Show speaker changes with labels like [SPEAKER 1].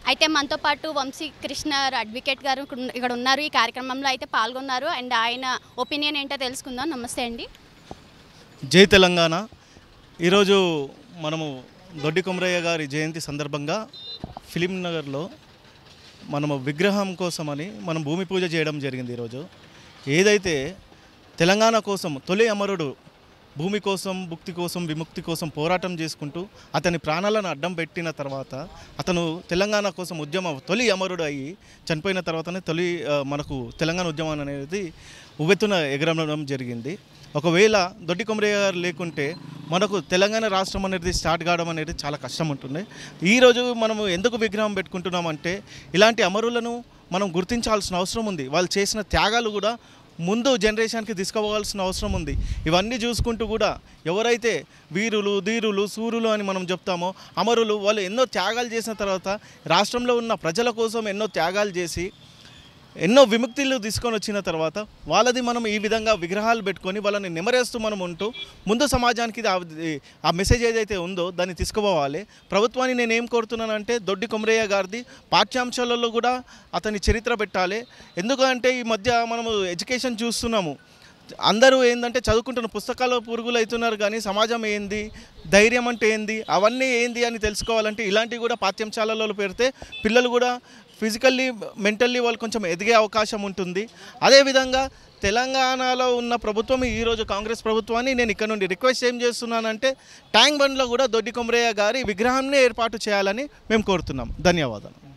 [SPEAKER 1] అయితే మనతో పాటు వంశీ కృష్ణ అడ్వకేట్ గారు ఇక్కడ ఉన్నారు ఈ కార్యక్రమంలో అయితే పాల్గొన్నారు అండ్ ఆయన ఒపీనియన్ ఏంటో తెలుసుకుందాం నమస్తే అండి
[SPEAKER 2] జై తెలంగాణ ఈరోజు మనము దొడ్డి కొమరయ్య గారి జయంతి సందర్భంగా ఫిలిం నగర్లో మనము విగ్రహం కోసమని మనం భూమి పూజ చేయడం జరిగింది ఈరోజు ఏదైతే తెలంగాణ కోసం తొలి అమరుడు భూమి కోసం భుక్తి కోసం విముక్తి కోసం పోరాటం చేసుకుంటూ అతని ప్రాణాలను అడ్డం పెట్టిన తర్వాత అతను తెలంగాణ కోసం ఉద్యమం తొలి అమరుడు అయ్యి చనిపోయిన తర్వాతనే తొలి ఆ, మనకు తెలంగాణ ఉద్యమం అనేది ఉవ్వెత్తున ఎగరడం జరిగింది ఒకవేళ దొడ్డి కొమరయ్య గారు లేకుంటే మనకు తెలంగాణ రాష్ట్రం అనేది స్టార్ట్ కావడం అనేది చాలా కష్టం ఉంటుంది ఈరోజు మనము ఎందుకు విగ్రహం పెట్టుకుంటున్నామంటే ఇలాంటి అమరులను మనం గుర్తించాల్సిన అవసరం ఉంది వాళ్ళు చేసిన త్యాగాలు కూడా ముందు జనరేషన్కి తీసుకుపోవాల్సిన అవసరం ఉంది ఇవన్నీ చూసుకుంటూ కూడా ఎవరైతే వీరులు ధీరులు సూరులు అని మనం చెప్తామో అమరులు వాళ్ళు ఎన్నో త్యాగాలు చేసిన తర్వాత రాష్ట్రంలో ఉన్న ప్రజల కోసం ఎన్నో త్యాగాలు చేసి ఎన్నో విముక్తులు తీసుకొని వచ్చిన తర్వాత వాళ్ళది మనం ఈ విధంగా విగ్రహాలు పెట్టుకొని వాళ్ళని నిమరేస్తూ మనం ఉంటూ ముందు సమాజానికి ఇది ఆ- ఆ మెసేజ్ ఏదైతే ఉందో దాన్ని తీసుకుపోవాలి ప్రభుత్వాన్ని నేను ఏం కోరుతున్నానంటే దొడ్డి కొమరయ్య గారిది పాఠ్యాంశాలలో కూడా అతని చరిత్ర పెట్టాలి ఎందుకంటే ఈ మధ్య మనము ఎడ్యుకేషన్ చూస్తున్నాము అందరూ ఏంటంటే చదువుకుంటున్న పుస్తకాలు పురుగులు అవుతున్నారు కానీ సమాజం ఏంది ధైర్యం అంటే ఏంది అవన్నీ ఏంది అని తెలుసుకోవాలంటే ఇలాంటివి కూడా పాఠ్యాంశాలలో పెడితే పిల్లలు కూడా ఫిజికల్లీ మెంటల్లీ వాళ్ళు కొంచెం ఎదిగే అవకాశం ఉంటుంది అదేవిధంగా తెలంగాణలో ఉన్న ప్రభుత్వం ఈరోజు కాంగ్రెస్ ప్రభుత్వాన్ని నేను ఇక్కడ నుండి రిక్వెస్ట్ ఏం చేస్తున్నానంటే ట్యాంక్ బండ్లో కూడా దొడ్డి కొమరయ్య గారి విగ్రహాన్ని ఏర్పాటు చేయాలని మేము కోరుతున్నాం ధన్యవాదాలు